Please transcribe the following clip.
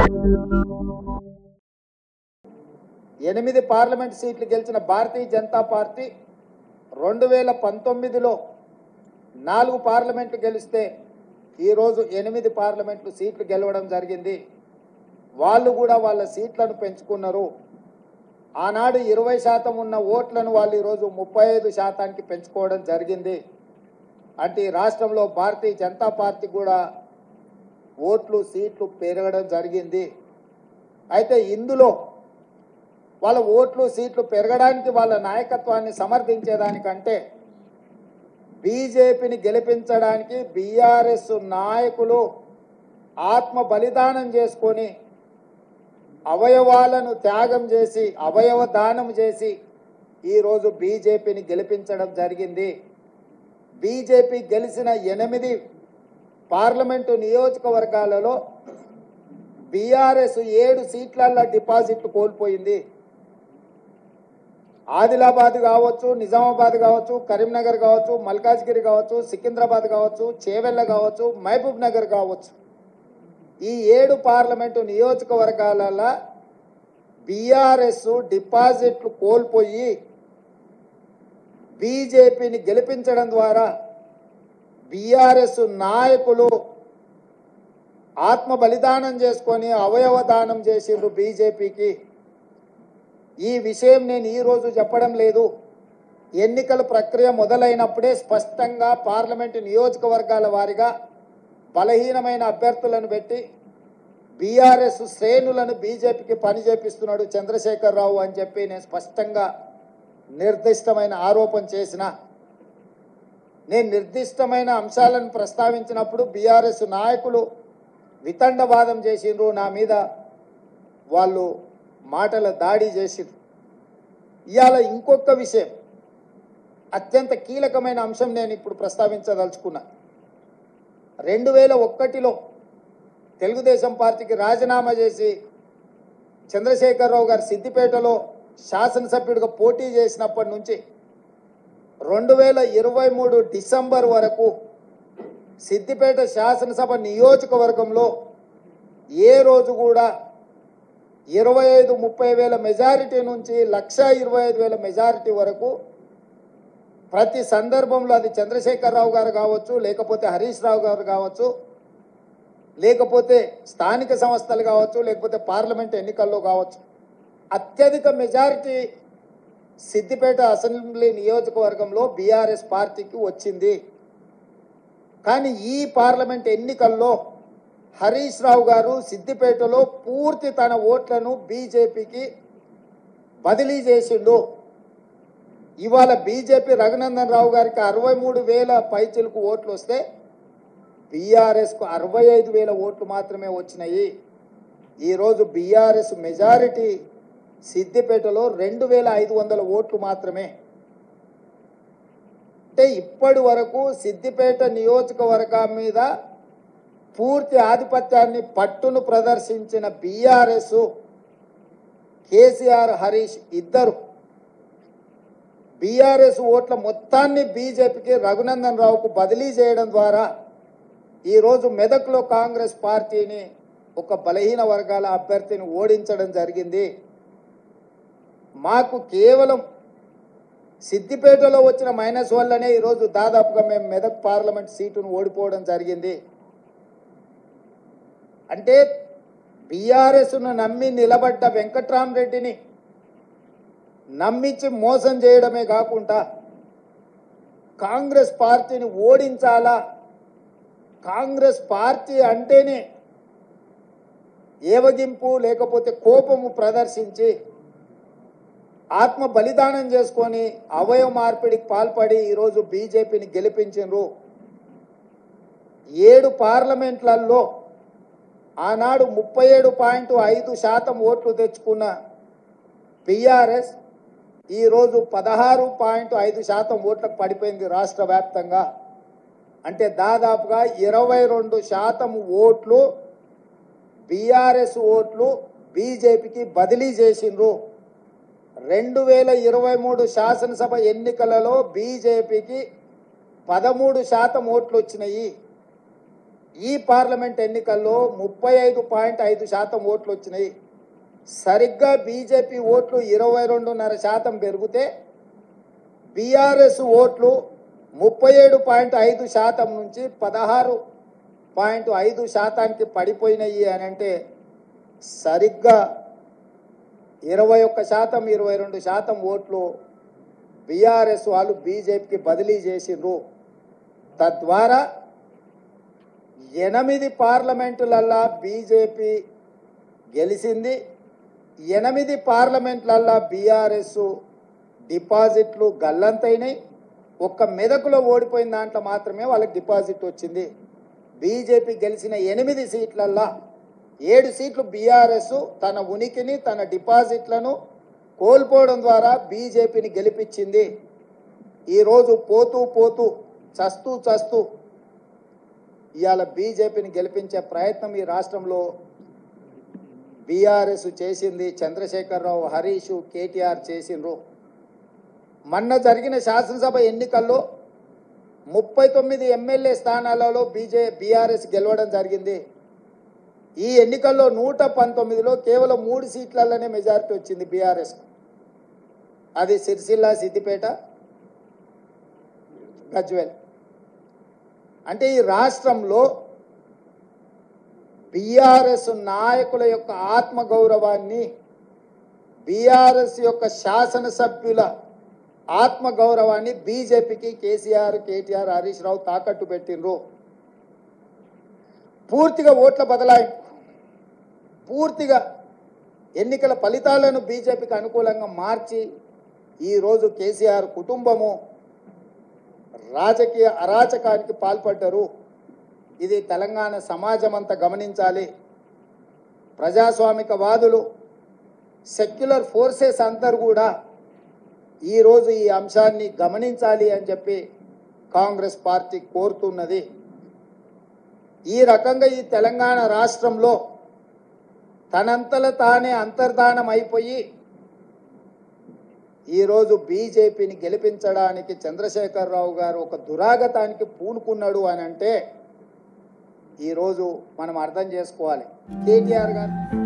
ఎనిమిది పార్లమెంట్ సీట్లు గెలిచిన భారతీయ జనతా పార్టీ రెండు వేల పంతొమ్మిదిలో నాలుగు పార్లమెంట్లు గెలిస్తే ఈరోజు ఎనిమిది పార్లమెంట్లు సీట్లు గెలవడం జరిగింది వాళ్ళు కూడా వాళ్ళ సీట్లను పెంచుకున్నారు ఆనాడు ఇరవై శాతం ఉన్న ఓట్లను వాళ్ళు ఈరోజు ముప్పై ఐదు శాతానికి పెంచుకోవడం జరిగింది అంటే ఈ రాష్ట్రంలో భారతీయ జనతా పార్టీ కూడా ఓట్లు సీట్లు పెరగడం జరిగింది అయితే ఇందులో వాళ్ళ ఓట్లు సీట్లు పెరగడానికి వాళ్ళ నాయకత్వాన్ని సమర్థించేదానికంటే బీజేపీని గెలిపించడానికి బీఆర్ఎస్ నాయకులు ఆత్మ బలిదానం చేసుకొని అవయవాలను త్యాగం చేసి అవయవ దానం చేసి ఈరోజు బీజేపీని గెలిపించడం జరిగింది బీజేపీ గెలిచిన ఎనిమిది పార్లమెంటు నియోజకవర్గాలలో బీఆర్ఎస్ ఏడు సీట్లల్లో డిపాజిట్లు కోల్పోయింది ఆదిలాబాద్ కావచ్చు నిజామాబాద్ కావచ్చు కరీంనగర్ కావచ్చు మల్కాజ్గిరి కావచ్చు సికింద్రాబాద్ కావచ్చు చేవెళ్ళ కావచ్చు మహబూబ్ నగర్ కావచ్చు ఈ ఏడు పార్లమెంటు నియోజకవర్గాలలో బీఆర్ఎస్ డిపాజిట్లు కోల్పోయి బీజేపీని గెలిపించడం ద్వారా బీఆర్ఎస్ నాయకులు ఆత్మ బలిదానం చేసుకొని అవయవ దానం చేసిండ్రు బీజేపీకి ఈ విషయం నేను ఈరోజు చెప్పడం లేదు ఎన్నికల ప్రక్రియ మొదలైనప్పుడే స్పష్టంగా పార్లమెంటు నియోజకవర్గాల వారిగా బలహీనమైన అభ్యర్థులను పెట్టి బీఆర్ఎస్ శ్రేణులను బీజేపీకి పని చేపిస్తున్నాడు చంద్రశేఖరరావు అని చెప్పి నేను స్పష్టంగా నిర్దిష్టమైన ఆరోపణ చేసిన నేను నిర్దిష్టమైన అంశాలను ప్రస్తావించినప్పుడు బీఆర్ఎస్ నాయకులు వితండవాదం చేసిండ్రు నా మీద వాళ్ళు మాటల దాడి చేసిండ్రు ఇవాళ ఇంకొక విషయం అత్యంత కీలకమైన అంశం నేను ఇప్పుడు ప్రస్తావించదలుచుకున్నా రెండు వేల ఒక్కటిలో తెలుగుదేశం పార్టీకి రాజీనామా చేసి చంద్రశేఖరరావు గారు సిద్దిపేటలో శాసనసభ్యుడిగా పోటీ చేసినప్పటి నుంచి రెండు వేల ఇరవై మూడు డిసెంబర్ వరకు సిద్దిపేట శాసనసభ నియోజకవర్గంలో ఏ రోజు కూడా ఇరవై ఐదు ముప్పై వేల మెజారిటీ నుంచి లక్ష ఇరవై ఐదు వేల మెజారిటీ వరకు ప్రతి సందర్భంలో అది చంద్రశేఖరరావు గారు కావచ్చు లేకపోతే హరీష్ రావు గారు కావచ్చు లేకపోతే స్థానిక సంస్థలు కావచ్చు లేకపోతే పార్లమెంట్ ఎన్నికల్లో కావచ్చు అత్యధిక మెజారిటీ సిద్దిపేట అసెంబ్లీ నియోజకవర్గంలో బీఆర్ఎస్ పార్టీకి వచ్చింది కానీ ఈ పార్లమెంట్ ఎన్నికల్లో హరీష్ రావు గారు సిద్దిపేటలో పూర్తి తన ఓట్లను బీజేపీకి బదిలీ చేసిండు ఇవాళ బీజేపీ రఘునందన్ రావు గారికి అరవై మూడు వేల పైచిలకు ఓట్లు వస్తే బీఆర్ఎస్కు అరవై ఐదు వేల ఓట్లు మాత్రమే వచ్చినాయి ఈరోజు బీఆర్ఎస్ మెజారిటీ సిద్దిపేటలో రెండు వేల ఐదు వందల ఓట్లు మాత్రమే అంటే ఇప్పటి వరకు సిద్దిపేట నియోజకవర్గం మీద పూర్తి ఆధిపత్యాన్ని పట్టును ప్రదర్శించిన బీఆర్ఎస్ కేసీఆర్ హరీష్ ఇద్దరు బీఆర్ఎస్ ఓట్ల మొత్తాన్ని బీజేపీకి రఘునందన్ రావుకు బదిలీ చేయడం ద్వారా ఈరోజు మెదక్లో కాంగ్రెస్ పార్టీని ఒక బలహీన వర్గాల అభ్యర్థిని ఓడించడం జరిగింది మాకు కేవలం సిద్దిపేటలో వచ్చిన మైనస్ వల్లనే ఈరోజు దాదాపుగా మేము మెదక్ పార్లమెంట్ సీటును ఓడిపోవడం జరిగింది అంటే బీఆర్ఎస్ను నమ్మి నిలబడ్డ వెంకట్రామరెడ్డిని నమ్మించి మోసం చేయడమే కాకుండా కాంగ్రెస్ పార్టీని ఓడించాలా కాంగ్రెస్ పార్టీ అంటేనే ఏవగింపు లేకపోతే కోపము ప్రదర్శించి ఆత్మ బలిదానం చేసుకొని అవయవ మార్పిడికి పాల్పడి ఈరోజు బీజేపీని గెలిపించిండ్రు ఏడు పార్లమెంట్లలో ఆనాడు ముప్పై ఏడు పాయింట్ ఐదు శాతం ఓట్లు తెచ్చుకున్న బీఆర్ఎస్ ఈరోజు పదహారు పాయింట్ ఐదు శాతం ఓట్లకు పడిపోయింది రాష్ట్ర వ్యాప్తంగా అంటే దాదాపుగా ఇరవై రెండు శాతం ఓట్లు బీఆర్ఎస్ ఓట్లు బీజేపీకి బదిలీ చేసిండ్రు రెండు వేల ఇరవై మూడు శాసనసభ ఎన్నికలలో బీజేపీకి పదమూడు శాతం ఓట్లు వచ్చినాయి ఈ పార్లమెంట్ ఎన్నికల్లో ముప్పై ఐదు పాయింట్ ఐదు శాతం ఓట్లు వచ్చినాయి సరిగ్గా బీజేపీ ఓట్లు ఇరవై రెండున్నర శాతం పెరిగితే బీఆర్ఎస్ ఓట్లు ముప్పై ఏడు పాయింట్ ఐదు శాతం నుంచి పదహారు పాయింట్ ఐదు శాతానికి పడిపోయినాయి అని అంటే సరిగ్గా ఇరవై ఒక్క శాతం ఇరవై రెండు శాతం ఓట్లు బీఆర్ఎస్ వాళ్ళు బీజేపీకి బదిలీ చేసిండ్రు తద్వారా ఎనిమిది పార్లమెంటులల్లా బీజేపీ గెలిచింది ఎనిమిది పార్లమెంట్లల్లా బీఆర్ఎస్ డిపాజిట్లు గల్లంతైనాయి ఒక్క మెదకులో ఓడిపోయిన దాంట్లో మాత్రమే వాళ్ళకి డిపాజిట్ వచ్చింది బీజేపీ గెలిచిన ఎనిమిది సీట్లల్లా ఏడు సీట్లు బీఆర్ఎస్ తన ఉనికిని తన డిపాజిట్లను కోల్పోవడం ద్వారా బీజేపీని గెలిపించింది ఈరోజు పోతూ పోతూ చస్తూ చస్తూ ఇవాళ బీజేపీని గెలిపించే ప్రయత్నం ఈ రాష్ట్రంలో బీఆర్ఎస్ చేసింది చంద్రశేఖరరావు హరీష్ కేటీఆర్ చేసిండ్రు మొన్న జరిగిన శాసనసభ ఎన్నికల్లో ముప్పై తొమ్మిది ఎమ్మెల్యే స్థానాలలో బీజే బీఆర్ఎస్ గెలవడం జరిగింది ఈ ఎన్నికల్లో నూట పంతొమ్మిదిలో కేవలం మూడు సీట్లలోనే మెజారిటీ వచ్చింది బీఆర్ఎస్ అది సిరిసిల్ల సిద్దిపేట గజ్వేల్ అంటే ఈ రాష్ట్రంలో బీఆర్ఎస్ నాయకుల యొక్క ఆత్మగౌరవాన్ని బీఆర్ఎస్ యొక్క శాసనసభ్యుల ఆత్మగౌరవాన్ని బీజేపీకి కేసీఆర్ కేటీఆర్ హరీష్ రావు తాకట్టు పెట్టిండ్రు పూర్తిగా ఓట్ల బదలాయింపు పూర్తిగా ఎన్నికల ఫలితాలను బీజేపీకి అనుకూలంగా మార్చి ఈరోజు కేసీఆర్ కుటుంబము రాజకీయ అరాచకానికి పాల్పడ్డారు ఇది తెలంగాణ సమాజం అంతా గమనించాలి ప్రజాస్వామిక వాదులు సెక్యులర్ ఫోర్సెస్ అందరు కూడా ఈరోజు ఈ అంశాన్ని గమనించాలి అని చెప్పి కాంగ్రెస్ పార్టీ కోరుతున్నది ఈ రకంగా ఈ తెలంగాణ రాష్ట్రంలో తనంతల తానే అంతర్ధానం అయిపోయి ఈరోజు బీజేపీని గెలిపించడానికి చంద్రశేఖరరావు గారు ఒక దురాగతానికి పూనుకున్నాడు అని అంటే ఈరోజు మనం అర్థం చేసుకోవాలి కేటీఆర్ గారు